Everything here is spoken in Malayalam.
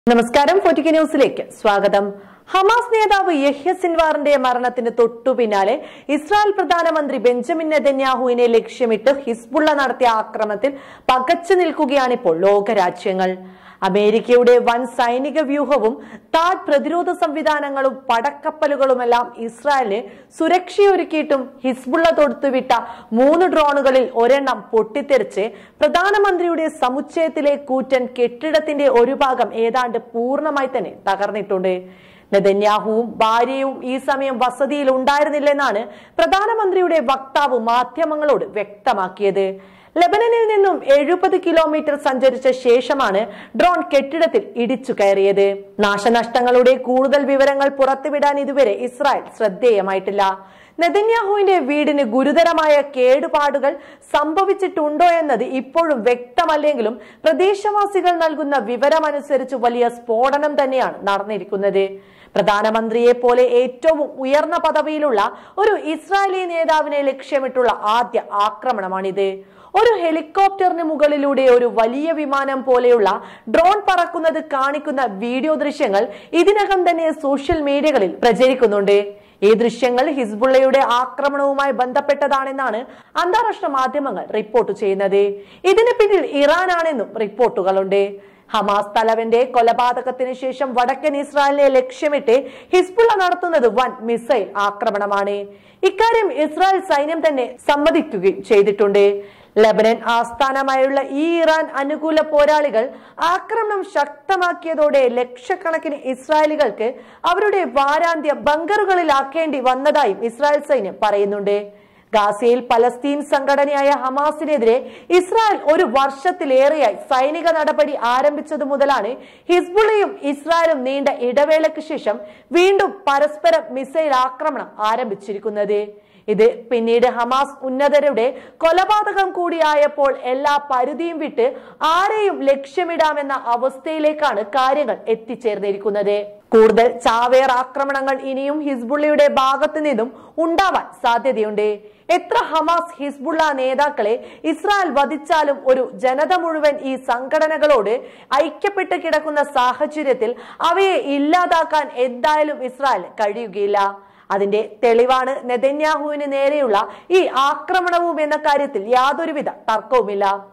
നമസ്കാരം ഫോർട്ടിക്ക ന്യൂസിലേക്ക് സ്വാഗതം ഹമാസ് നേതാവ് യഹ്യ സിൻവാറിന്റെ മരണത്തിന് തൊട്ടു പിന്നാലെ ഇസ്രായേൽ പ്രധാനമന്ത്രി ബെഞ്ചമിൻ നെതന്യാഹുവിനെ ലക്ഷ്യമിട്ട് ഹിസ്ബുള്ള നടത്തിയ ആക്രമണത്തിൽ പകച്ചു നിൽക്കുകയാണിപ്പോൾ ലോകരാജ്യങ്ങൾ അമേരിക്കയുടെ വൻ സൈനിക വ്യൂഹവും താഡ് പ്രതിരോധ സംവിധാനങ്ങളും പടക്കപ്പലുകളുമെല്ലാം ഇസ്രായേലിന് സുരക്ഷയൊരുക്കിയിട്ടും ഹിസ്ബുള്ള തൊടുത്തുവിട്ട മൂന്ന് ഡ്രോണുകളിൽ ഒരെണ്ണം പൊട്ടിത്തെറിച്ച് പ്രധാനമന്ത്രിയുടെ സമുച്ചയത്തിലെ കൂറ്റൻ കെട്ടിടത്തിന്റെ ഒരു ഭാഗം ഏതാണ്ട് പൂർണ്ണമായി തന്നെ തകർന്നിട്ടുണ്ട് നെതന്യാഹുവും ഭാര്യയും ഈ സമയം വസതിയിൽ ഉണ്ടായിരുന്നില്ലെന്നാണ് പ്രധാനമന്ത്രിയുടെ വക്താവ് മാധ്യമങ്ങളോട് വ്യക്തമാക്കിയത് ലെബനനിൽ നിന്നും എഴുപത് കിലോമീറ്റർ സഞ്ചരിച്ച ശേഷമാണ് ഡ്രോൺ കെട്ടിടത്തിൽ ഇടിച്ചു കയറിയത് നാശനഷ്ടങ്ങളുടെ കൂടുതൽ വിവരങ്ങൾ പുറത്തുവിടാൻ ഇതുവരെ ഇസ്രായേൽ ശ്രദ്ധേയമായിട്ടില്ല നെതന്യാഹുവിന്റെ വീടിന് ഗുരുതരമായ കേടുപാടുകൾ സംഭവിച്ചിട്ടുണ്ടോ എന്നത് ഇപ്പോഴും വ്യക്തമല്ലെങ്കിലും പ്രദേശവാസികൾ നൽകുന്ന വിവരമനുസരിച്ച് വലിയ സ്ഫോടനം തന്നെയാണ് നടന്നിരിക്കുന്നത് പ്രധാനമന്ത്രിയെ പോലെ ഏറ്റവും ഉയർന്ന പദവിയിലുള്ള ഒരു ഇസ്രായേലി നേതാവിനെ ലക്ഷ്യമിട്ടുള്ള ആദ്യ ആക്രമണമാണിത് ഒരു ഹെലികോപ്റ്ററിന് മുകളിലൂടെ ഒരു വലിയ വിമാനം പോലെയുള്ള ഡ്രോൺ പറക്കുന്നത് കാണിക്കുന്ന വീഡിയോ ദൃശ്യങ്ങൾ ഇതിനകം തന്നെ സോഷ്യൽ മീഡിയകളിൽ പ്രചരിക്കുന്നുണ്ട് ഈ ദൃശ്യങ്ങൾ ഹിസ്ബുള്ളയുടെ ആക്രമണവുമായി ബന്ധപ്പെട്ടതാണെന്നാണ് അന്താരാഷ്ട്ര മാധ്യമങ്ങൾ റിപ്പോർട്ട് ചെയ്യുന്നത് ഇതിന് പിന്നിൽ ഇറാനാണെന്നും റിപ്പോർട്ടുകളുണ്ട് ഹമാസ് തലവന്റെ കൊലപാതകത്തിന് ശേഷം വടക്കൻ ഇസ്രായേലിനെ ലക്ഷ്യമിട്ട് ഹിസ്ബുള്ള നടത്തുന്നത് വൻ മിസൈൽ ആക്രമണമാണ് ഇക്കാര്യം ഇസ്രായേൽ സൈന്യം തന്നെ സമ്മതിക്കുകയും ചെയ്തിട്ടുണ്ട് ലബനൻ ആസ്ഥാനമായുള്ള ഈ ഇറാൻ അനുകൂല പോരാളികൾ ആക്രമണം ശക്തമാക്കിയതോടെ ലക്ഷക്കണക്കിന് ഇസ്രായേലികൾക്ക് അവരുടെ വാരാന്ത്യ ബങ്കറുകളിലാക്കേണ്ടി വന്നതായും ഇസ്രായേൽ സൈന്യം പറയുന്നുണ്ട് ഗാസയിൽ പലസ്തീൻ സംഘടനയായ ഹമാസിനെതിരെ ഇസ്രായേൽ ഒരു വർഷത്തിലേറെയായി സൈനിക നടപടി ആരംഭിച്ചതു മുതലാണ് ഹിസ്ബുള്ളയും ഇസ്രായേലും നീണ്ട ഇടവേളയ്ക്ക് ശേഷം വീണ്ടും പരസ്പരം മിസൈൽ ആക്രമണം ആരംഭിച്ചിരിക്കുന്നത് ഇത് പിന്നീട് ഹമാസ് ഉന്നതരുടെ കൊലപാതകം കൂടിയായപ്പോൾ എല്ലാ പരിധിയും വിട്ട് ആരെയും ലക്ഷ്യമിടാമെന്ന അവസ്ഥയിലേക്കാണ് കാര്യങ്ങൾ എത്തിച്ചേർന്നിരിക്കുന്നത് കൂടുതൽ ചാവേർ ആക്രമണങ്ങൾ ഇനിയും ഹിസ്ബുള്ളയുടെ ഭാഗത്തു നിന്നും ഉണ്ടാവാൻ സാധ്യതയുണ്ട് എത്ര ഹമാസ് ഹിസ്ബുള്ള നേതാക്കളെ ഇസ്രായേൽ വധിച്ചാലും ഒരു ജനത മുഴുവൻ ഈ സംഘടനകളോട് ഐക്യപ്പെട്ട് കിടക്കുന്ന സാഹചര്യത്തിൽ അവയെ ഇല്ലാതാക്കാൻ എന്തായാലും ഇസ്രായേൽ കഴിയുകയില്ല അതിന്റെ തെളിവാണ് നെതന്യാഹുവിന് നേരെയുള്ള ഈ ആക്രമണവും എന്ന കാര്യത്തിൽ യാതൊരുവിധ തർക്കവുമില്ല